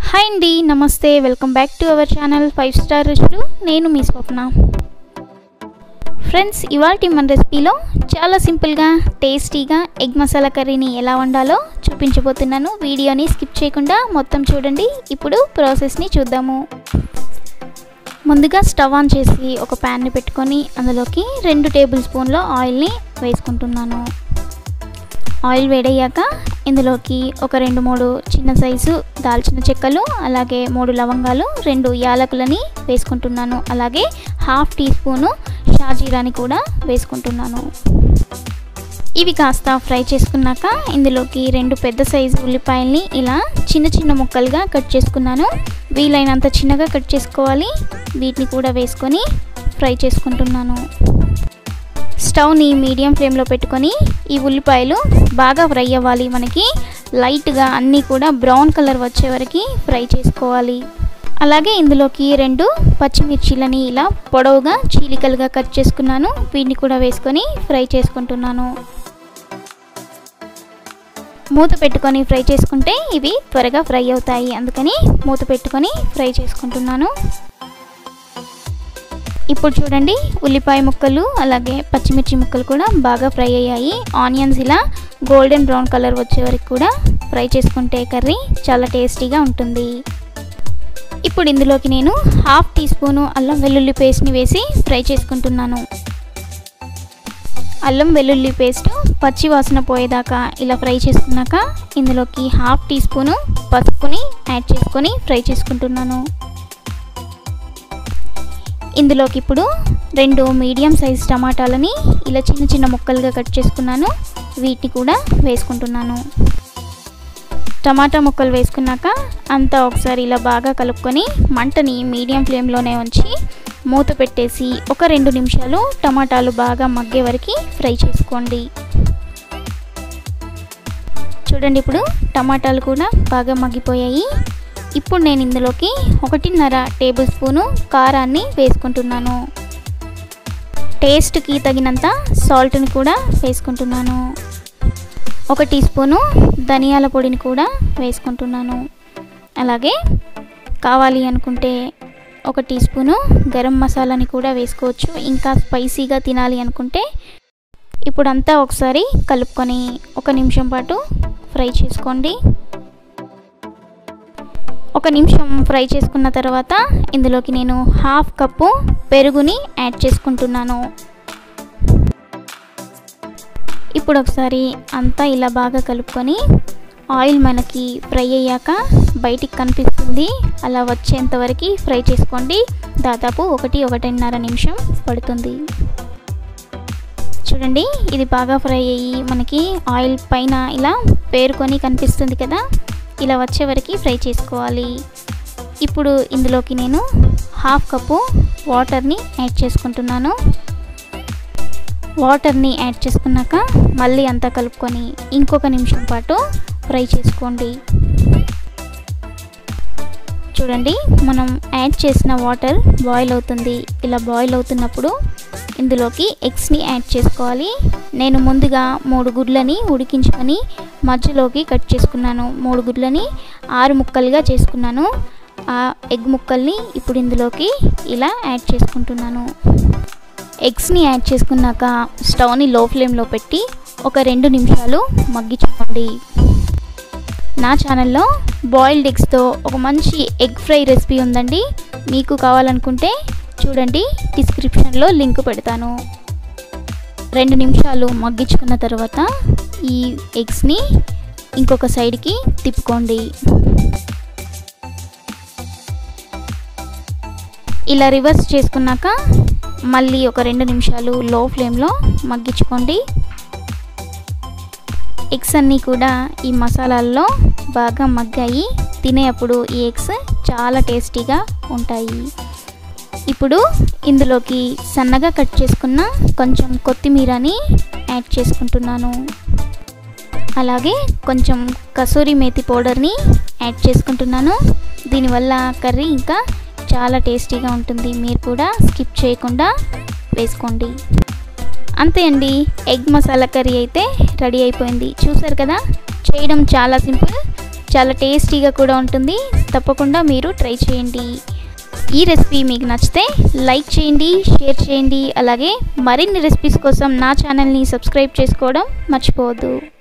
hi అండి నమస్తే welcome back to our channel five star రుచులు నేను మీ స్వప్న ఫ్రెండ్స్ ఇవాళ మన రెసిపీలో చాలా సింపుల్గా టేస్టీగా ఎగ్ మసాలా కర్రీని ఎలా వండాలో చూపించబోతున్నాను వీడియోని స్కిప్ చేయకుండా మొత్తం చూడండి ఇప్పుడు ప్రాసెస్ని చూద్దాము ముందుగా స్టవ్ ఆన్ చేసి ఒక ప్యాన్ని పెట్టుకొని అందులోకి రెండు టేబుల్ స్పూన్ల ఆయిల్ని వేసుకుంటున్నాను ఆయిల్ వేడయ్యాక ఇందులోకి ఒక రెండు మూడు చిన్న సైజు దాల్చిన చెక్కలు అలాగే మూడు లవంగాలు రెండు యాలకులని వేసుకుంటున్నాను అలాగే హాఫ్ టీ స్పూను షాజీరాని కూడా వేసుకుంటున్నాను ఇవి కాస్త ఫ్రై చేసుకున్నాక ఇందులోకి రెండు పెద్ద సైజు ఉల్లిపాయల్ని ఇలా చిన్న చిన్న ముక్కలుగా కట్ చేసుకున్నాను వీలైనంత చిన్నగా కట్ చేసుకోవాలి వీటిని కూడా వేసుకొని ఫ్రై చేసుకుంటున్నాను స్టవ్ని మీడియం ఫ్లేమ్లో పెట్టుకొని ఈ ఉల్లిపాయలు బాగా ఫ్రై అవ్వాలి మనకి లైట్గా అన్నీ కూడా బ్రౌన్ కలర్ వచ్చే వరకు ఫ్రై చేసుకోవాలి అలాగే ఇందులోకి రెండు పచ్చిమిర్చీలని ఇలా పొడవుగా చీలికలుగా కట్ చేసుకున్నాను వీటిని కూడా వేసుకొని ఫ్రై చేసుకుంటున్నాను మూత పెట్టుకొని ఫ్రై చేసుకుంటే ఇవి త్వరగా ఫ్రై అవుతాయి అందుకని మూత పెట్టుకొని ఫ్రై చేసుకుంటున్నాను ఇప్పుడు చూడండి ఉల్లిపాయ ముక్కలు అలాగే పచ్చిమిర్చి ముక్కలు కూడా బాగా ఫ్రై అయ్యాయి ఆనియన్స్ ఇలా గోల్డెన్ బ్రౌన్ కలర్ వచ్చే వరకు కూడా ఫ్రై చేసుకుంటే కర్రీ చాలా టేస్టీగా ఉంటుంది ఇప్పుడు ఇందులోకి నేను హాఫ్ టీ స్పూను అల్లం వెల్లుల్లి పేస్ట్ని వేసి ఫ్రై చేసుకుంటున్నాను అల్లం వెల్లుల్లి పేస్ట్ పచ్చి వాసన పోయేదాకా ఇలా ఫ్రై చేసుకున్నాక ఇందులోకి హాఫ్ టీ స్పూను పసుపుని యాడ్ చేసుకొని ఫ్రై చేసుకుంటున్నాను ఇందులోకి ఇప్పుడు రెండు మీడియం సైజ్ టమాటాలని ఇలా చిన్న చిన్న ముక్కలుగా కట్ చేసుకున్నాను వీటిని కూడా వేసుకుంటున్నాను టమాటా ముక్కలు వేసుకున్నాక అంతా ఒకసారి ఇలా బాగా కలుపుకొని మంటని మీడియం ఫ్లేమ్లోనే ఉంచి మూత పెట్టేసి ఒక రెండు నిమిషాలు టమాటాలు బాగా మగ్గే వరకు ఫ్రై చేసుకోండి చూడండి ఇప్పుడు టమాటాలు కూడా బాగా మగ్గిపోయాయి ఇప్పుడు నేను ఇందులోకి ఒకటిన్నర టేబుల్ స్పూను కారాన్ని వేసుకుంటున్నాను టేస్ట్కి తగినంత సాల్ట్ని కూడా వేసుకుంటున్నాను ఒక టీ స్పూను ధనియాల పొడిని కూడా వేసుకుంటున్నాను అలాగే కావాలి అనుకుంటే ఒక టీ స్పూను గరం మసాలాని కూడా వేసుకోవచ్చు ఇంకా స్పైసీగా తినాలి అనుకుంటే ఇప్పుడంతా ఒకసారి కలుపుకొని ఒక నిమిషం పాటు ఫ్రై చేసుకోండి ఒక నిమిషం ఫ్రై చేసుకున్న తర్వాత ఇందులోకి నేను హాఫ్ కప్పు పెరుగుని యాడ్ చేసుకుంటున్నాను ఇప్పుడు ఒకసారి అంతా ఇలా బాగా కలుపుకొని ఆయిల్ మనకి ఫ్రై అయ్యాక బయటికి కనిపిస్తుంది అలా వచ్చేంత వరకు ఫ్రై చేసుకోండి దాదాపు ఒకటి ఒకటిన్నర నిమిషం పడుతుంది చూడండి ఇది బాగా ఫ్రై అయ్యి మనకి ఆయిల్ పైన ఇలా పేరుకొని కనిపిస్తుంది కదా ఇలా వచ్చే వరకు ఫ్రై చేసుకోవాలి ఇప్పుడు ఇందులోకి నేను హాఫ్ కప్పు వాటర్ని యాడ్ చేసుకుంటున్నాను వాటర్ని యాడ్ చేసుకున్నాక మళ్ళీ అంతా కలుపుకొని ఇంకొక నిమిషం పాటు ఫ్రై చేసుకోండి చూడండి మనం యాడ్ చేసిన వాటర్ బాయిల్ అవుతుంది ఇలా బాయిల్ అవుతున్నప్పుడు ఇందులోకి ఎగ్స్ని యాడ్ చేసుకోవాలి నేను ముందుగా మూడు గుడ్లని ఉడికించుకొని మధ్యలోకి కట్ చేసుకున్నాను మూడు గుడ్లని ఆరు ముక్కలుగా చేసుకున్నాను ఆ ఎగ్ ముక్కల్ని ఇప్పుడు ఇందులోకి ఇలా యాడ్ చేసుకుంటున్నాను ఎగ్స్ని యాడ్ చేసుకున్నాక స్టవ్ని లో ఫ్లేమ్లో పెట్టి ఒక రెండు నిమిషాలు మగ్గించుకోండి నా ఛానల్లో బాయిల్డ్ ఎగ్స్తో ఒక మంచి ఎగ్ ఫ్రై రెసిపీ ఉందండి మీకు కావాలనుకుంటే చూడండి డిస్క్రిప్షన్లో లింక్ పెడతాను రెండు నిమిషాలు మగ్గించుకున్న తర్వాత ఈ ఎగ్స్ని ఇంకొక సైడ్కి తిప్పుకోండి ఇలా రివర్స్ చేసుకున్నాక మళ్ళీ ఒక రెండు నిమిషాలు లో ఫ్లేమ్లో మగ్గించుకోండి ఎగ్స్ అన్నీ కూడా ఈ మసాలాల్లో బాగా మగ్గాయి తినేటప్పుడు ఈ ఎగ్స్ చాలా టేస్టీగా ఉంటాయి ఇప్పుడు ఇందులోకి సన్నగా కట్ చేసుకున్న కొంచెం కొత్తిమీరని యాడ్ చేసుకుంటున్నాను అలాగే కొంచెం కసూరి మేతి పౌడర్ని యాడ్ చేసుకుంటున్నాను దీనివల్ల కర్రీ ఇంకా చాలా టేస్టీగా ఉంటుంది మీరు కూడా స్కిప్ చేయకుండా వేసుకోండి అంతే అండి ఎగ్ మసాలా కర్రీ అయితే రెడీ అయిపోయింది చూసారు కదా చేయడం చాలా సింపుల్ చాలా టేస్టీగా కూడా ఉంటుంది తప్పకుండా మీరు ట్రై చేయండి ఈ రెసిపీ మీకు నచ్చితే లైక్ చేయండి షేర్ చేయండి అలాగే మరిన్ని రెసిపీస్ కోసం నా ఛానల్ని సబ్స్క్రైబ్ చేసుకోవడం మర్చిపోవద్దు